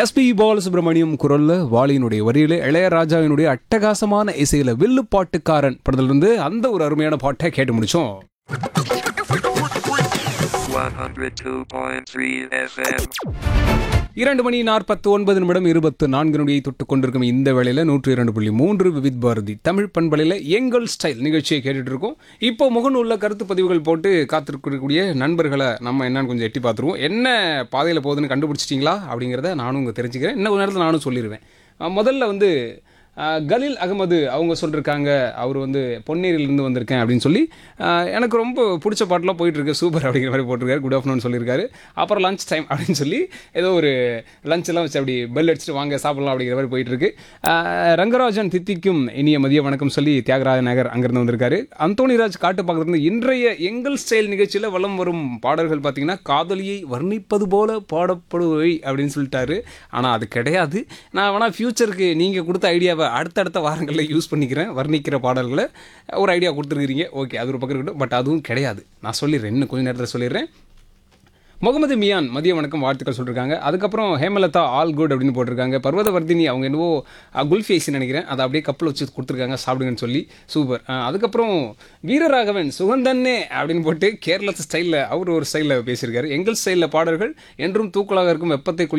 SP Balasubramaniam குரல்ல வாலியினுடைய வரியில இளையராஜாவினுடைய அட்டகாசமான இசையில வில்லு பாட்டுக்காரன் படத்திலிருந்து அந்த ஒரு அருமையான பாட்டை கேட்டு முடிச்சோம் 102.3 FM. இரண்டு மணி நாற்பத்தி ஒன்பது நிமிடம் இருபத்து நான்கு நொடியை தொட்டு கொண்டிருக்கும் இந்த வேளையில நூற்றி இரண்டு புள்ளி மூன்று விவித் பாரதி தமிழ் பண்பலையில் எங்கள் ஸ்டைல் நிகழ்ச்சியை கேட்டுட்டு இருக்கோம் இப்போ முகநூல்ல கருத்து பதிவுகள் போட்டு காத்திருக்கக்கூடிய நண்பர்களை நம்ம என்னன்னு கொஞ்சம் எட்டி பார்த்துருவோம் என்ன பாதையில் போகுதுன்னு கண்டுபிடிச்சிட்டிங்களா அப்படிங்கிறத நானும் உங்க தெரிஞ்சுக்கிறேன் இன்னும் கொஞ்ச நேரத்தில் நானும் சொல்லிடுவேன் அஹ் முதல்ல வந்து அஹ், கலீல் அகமது அவங்க சொல்லியிருக்காங்க அவர் வந்து பொன்னேரியிலேருந்து வந்திருக்கேன் அப்படின்னு சொல்லி அஹ், எனக்கு ரொம்ப பிடிச்ச பாட்டெலாம் போயிட்டு இருக்கு சூப்பர் அப்படிங்கிற மாதிரி போட்டிருக்காரு குட் ஆஃப்டர்நூன் சொல்லியிருக்காரு அப்புறம் லஞ்ச் டைம் அப்படின்னு சொல்லி ஏதோ ஒரு லஞ்ச் எல்லாம் வச்சு அப்படி பெல் அடிச்சுட்டு வாங்க சாப்பிடலாம் அப்படிங்கிற மாதிரி போயிட்டு இருக்கு அஹ், ரங்கராஜன் தித்திக்கும் இனிய மதிய வணக்கம் சொல்லி தியாகராஜ நகர் அங்கிருந்து வந்திருக்காரு அந்தோணிராஜ் காட்டு பக்கத்துலேருந்து இன்றைய எங்கள் ஸ்டைல் நிகழ்ச்சியில் வலம் வரும் பாடல்கள் பார்த்தீங்கன்னா காதலியை வர்ணிப்பது போல பாடப்படுவை அப்படின்னு சொல்லிட்டாரு ஆனால் அது கிடையாது நான் வேணால் ஃப்யூச்சருக்கு நீங்கள் கொடுத்த ஐடியாவை அடுத்தடுத்த வாரங்களில் யூஸ் பண்ணிக்கிறேன் வர்ணிக்கிற பாடல்களை ஒரு ஐடியா கொடுத்துருக்கிறீங்க ஓகே அது ஒரு பக்கம் இருக்கட்டும் பட் அதுவும் கிடையாது நான் சொல்லிடுறேன் இன்னும் கொஞ்சம் நேரத்தில் சொல்லிடுறேன் முகமது மியான் மதிய வணக்கம் வாழ்த்துக்கள் சொல்லியிருக்காங்க அதுக்கப்புறம் ஹேமலதா ஆல் குட் அப்படின்னு போட்டிருக்காங்க பர்வதவர்தினி அவங்க என்னவோ அஹ், குல்ஃபி ஐஸ்னு நினைக்கிறேன் அதை அப்படியே கப்பில் வச்சு கொடுத்துருக்காங்க சாப்பிடுங்கன்னு சொல்லி சூப்பர் அஹ், அதுக்கப்புறம் வீரராகவன் சுகந்தன்னே அப்படின்னு போட்டு கேரளத்து ஸ்டைலில் அவர் ஒரு ஸ்டைலில் பேசியிருக்காரு எங்கள் ஸ்டைலில் பாடல்கள் என்றும் தூக்கலாக இருக்கும் வெப்பத்தை